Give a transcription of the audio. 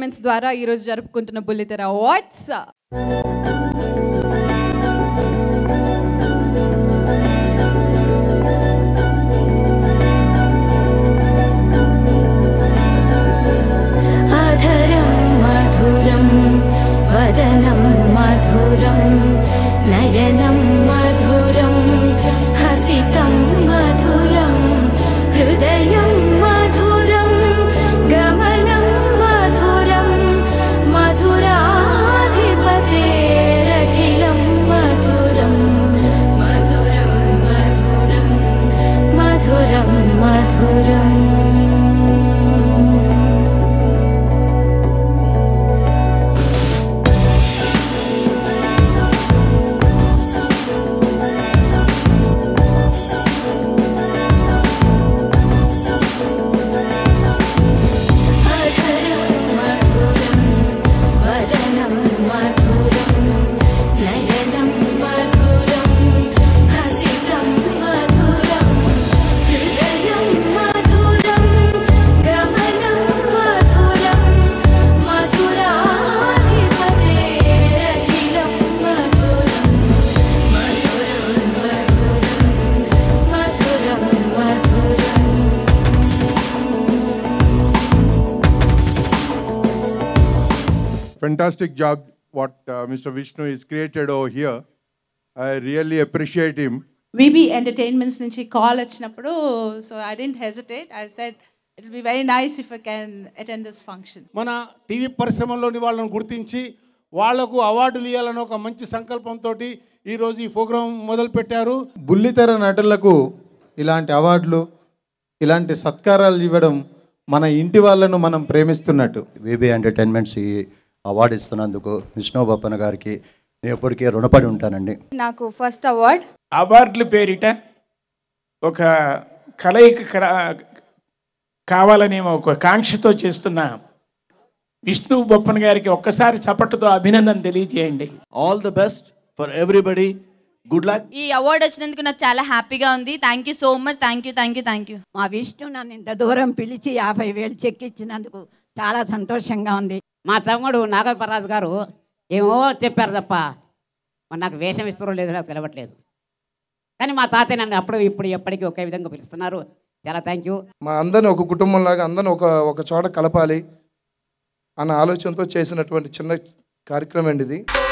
Events ద్వారా ఈరోజు జరుపుకుంటున్న బుల్లితెర అవార్డ్స్ अधरं मधुरं वदनं मधुरं नयनं मधुरं हसितं मधुरं हृदयं मधुरं गमनं मधुरं मधुराधिपतेरखिलं मधुरं मधुरं मधुरं मधुरं मधुरम् अधरं मधुरं वदनं मधुरं नयनं मधुरं हसितं मधुरं हृदयं मधुरं गमनं मधुरं मधुराधिपतेरखिलं मधुरं मधुरं मधुरं मधुरं मधुरम् fantastic job what uh, Mr. Vishnu is created over here. I really appreciate him. VB entertainments నుంచి కాల్ వచ్చినప్పుడు so I didn't hesitate I said it will be very nice if I can attend this function మన TV పరిశ్రమలోని వాళ్ళని గుర్తించి వాళ్లకు అవార్డులు ఇవ్వాలని ఒక మంచి సంకల్పంతో ఈరోజు ఈ ప్రోగ్రాం మొదలుపెట్టారు బుల్లితెర నటులకు ఇలాంటి అవార్డులు ఇలాంటి సత్కారాలు ఇవ్వడం మన ఇంటి వాళ్ళను మనం ప్రేమిస్తున్నట్టు విబి ఎంటర్టైన్మెంట్స్ ఈ అవార్డు ఇస్తున్నందుకు విష్ణు బప్పన్న గారికి నేను ఎప్పటికీ రుణపడి ఉంటానండి నాకు ఫస్ట్ అవార్డ్ అవార్డుల పేరిట ఒక కలయిక కరా- కావాలనే ఒక కాంక్షతో చేస్తున్న విష్ణు బొప్పన్ గారికి ఒక్కసారి చప్పట్టుతో అభినందన తెలియజేయండి all the best for everybody good luck ఈ అవార్డు వచ్చినందుకు నాకు చాలా హ్యాపీగా ఉంది thank you so much thank you thank you thank you మా విష్ణు నన్ను ఇంత దూరం పిలిచి యాభై వేలు చెక్ ఇచ్చినందుకు చాలా సంతోషంగా ఉంది మా తమ్ముడు నాగపరాజు గారు ఏమో చెప్పారు తప్ప మరి నాకు వేషం ఇస్తారో లేదో నాకు తెలవట్లేదు కానీ మా తాతయ్య నన్ను అప్పుడు ఇప్పుడు ఎప్పటికీ ఒకే విధంగా పిలుస్తున్నారు చాలా థ్యాంక్ యూ మా అందరిని ఒక కుటుంబంలాగా అందరిని ఒక ఒక చోట కలపాలి అన్న ఆలోచనతో చేసినటువంటి చిన్న కార్యక్రమం అండి ఇది